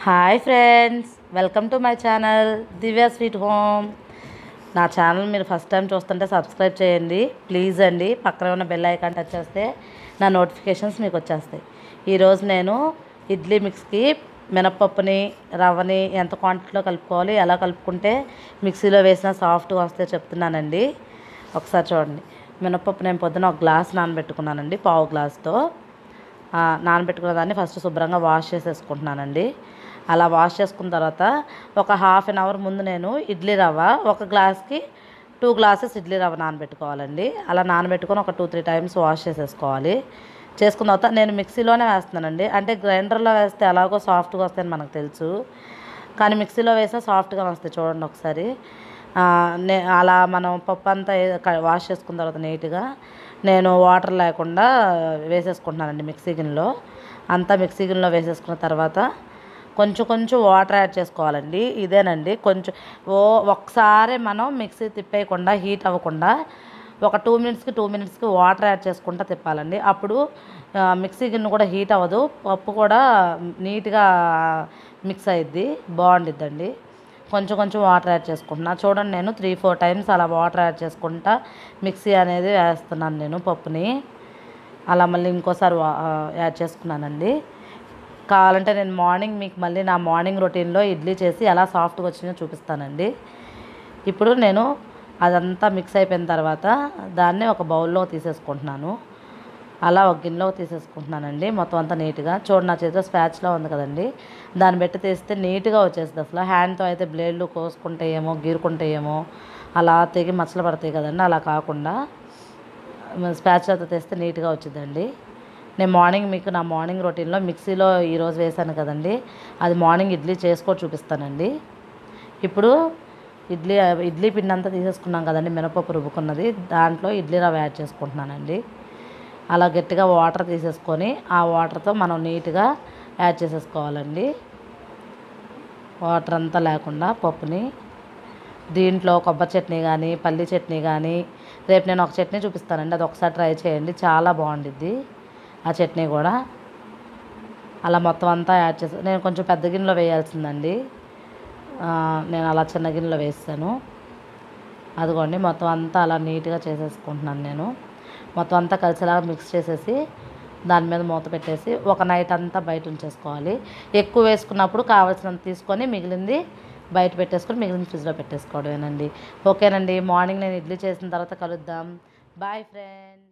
hi friends welcome to my channel Divya sweet home నా channel మీరు first time చూస్తుంటే subscribe చేయండి ప్లీజ్ అండి పక్కన ఉన్న బెల్ ఐకాన్ టచ్ చేస్తే నా నోటిఫికేషన్స్ మీకు వచ్చేస్తాయి ఈరోజు నేను ఇడ్లీ మిక్స్కి మినపప్పుని రవ్వని ఎంత క్వాంటిటీలో కలుపుకోవాలి ఎలా కలుపుకుంటే మిక్సీలో వేసినా సాఫ్ట్గా వస్తే చెప్తున్నానండి ఒకసారి చూడండి మినపప్పు నేను పొద్దున ఒక గ్లాస్ నానబెట్టుకున్నానండి పావు గ్లాస్తో ఆ, నానబెట్టుకున్న దాన్ని ఫస్ట్ శుభ్రంగా వాష్ చేసేసుకుంటున్నానండి అలా వాష్ చేసుకున్న తర్వాత ఒక హాఫ్ అన్ అవర్ ముందు నేను ఇడ్లీ రవ్వ ఒక గ్లాస్కి టూ గ్లాసెస్ ఇడ్లీ రవ్వ నానబెట్టుకోవాలండి అలా నానబెట్టుకొని ఒక టూ త్రీ టైమ్స్ వాష్ చేసేసుకోవాలి చేసుకున్న తర్వాత నేను మిక్సీలోనే వేస్తున్నానండి అంటే గ్రైండర్లో వేస్తే ఎలాగో సాఫ్ట్గా వస్తాయని మనకు తెలుసు కానీ మిక్సీలో వేస్తే సాఫ్ట్గా వస్తాయి చూడండి ఒకసారి ఆ, నే అలా మనం పప్పు అంతా ఏ- క- వాష్ చేసుకున్న తర్వాత నీట్గా నేను వాటర్ లేకుండా వేసేసుకుంటున్నానండి మిక్సీ గిన్నెలో అంతా మిక్సీ గిన్నెలో వేసేసుకున్న తర్వాత కొంచెం కొంచెం వాటర్ యాడ్ చేసుకోవాలండి ఇదేనండి కొంచెం ఓ ఒకసారి మనం మిక్సీ తిప్పేయకుండా హీట్ అవ్వకుండా ఒక టూ మినిట్స్కి టూ మినిట్స్కి వాటర్ యాడ్ చేసుకుంటూ తిప్పాలండి అప్పుడు ఆ, మిక్సీ గిన్నె కూడా హీట్ అవ్వదు పప్పు కూడా నీట్గా మిక్స్ అయ్యిద్ది బాగుండిద్దండి కొంచెం కొంచెం వాటర్ యాడ్ చేసుకుంటున్నా చూడండి నేను త్రీ ఫోర్ టైమ్స్ అలా వాటర్ యాడ్ చేసుకుంటా మిక్సీ అనేది వేస్తున్నాను నేను పప్పుని అలా మళ్ళీ ఇంకోసారి వా- ఆ, యాడ్ చేసుకున్నానండి కావాలంటే నేను మార్నింగ్ మీకు మళ్ళీ నా మార్నింగ్ రొటీన్లో ఇడ్లీ చేసి ఎలా సాఫ్ట్గా వచ్చిందో చూపిస్తానండి ఇప్పుడు నేను అదంతా మిక్స్ అయిపోయిన తర్వాత దాన్ని ఒక బౌల్లో తీసేసుకుంటున్నాను అలా ఒక గిన్నెలో తీసేసుకుంటున్నానండి మొత్తం అంతా నీట్గా చూడండి నా చేతిలో స్పాచ్లా ఉంది కదండి దాన్ని పెట్టి తీస్తే నీట్గా వచ్చేస్తుంది అసలు హ్యాండ్తో అయితే బ్లేడ్లు కోసుకుంటే ఏమో గీరుకుంటే ఏమో అలా తెగి మచ్చలు పడతాయి కదండి అలా కాకుండా స్పాచ్లతో తెస్తే నీట్గా వచ్చిందండి నేను మార్నింగ్ మీకు నా మార్నింగ్ రొటీన్లో మిక్సీలో ఈరోజు వేసాను కదండి అది మార్నింగ్ ఇడ్లీ చేసుకో చూపిస్తానండి ఇప్పుడు ఇడ్లీ ఇడ్లీ పిండి అంతా తీసేసుకున్నాం కదండి మినపప్పు రుబ్బుకున్నది దాంట్లో ఇడ్లీ రవ్వ యాడ్ చేసుకుంటున్నానండి అలా గట్టిగా వాటర్ తీసేసుకొని ఆ వాటర్తో మనం నీట్గా యాడ్ చేసేసుకోవాలండి వాటర్ అంతా లేకుండా పప్పుని దీంట్లో కొబ్బరి చట్నీ కానీ పల్లి చట్నీ కానీ రేపు నేను ఒక చట్నీ చూపిస్తానండి అది ఒకసారి ట్రై చేయండి చాలా బాగుండిద్ది ఆ చట్నీ కూడా అలా మొత్తం అంతా యాడ్ చేసి నేను కొంచెం పెద్ద గిన్నెలో వేయాల్సిందండి ఆ, నేను అలా చిన్న గిన్నెలో వేస్తాను అదిగోండి మొత్తం అంతా అలా నీట్గా చేసేసుకుంటున్నాను నేను మొత్తం అంతా కలిసేలాగా మిక్స్ చేసేసి దాని మీద మూత పెట్టేసి ఒక నైట్ అంతా బయట ఉంచేసుకోవాలి ఎక్కువ వేసుకున్నప్పుడు కావాల్సినంత తీసుకొని మిగిలింది బయట పెట్టేసుకొని మిగిలింది ఫ్రిడ్జ్లో పెట్టేసుకోవడమేనండి ఓకేనండి మార్నింగ్ నేను ఇడ్లీ చేసిన తర్వాత కలుద్దాం బాయ్ ఫ్రెండ్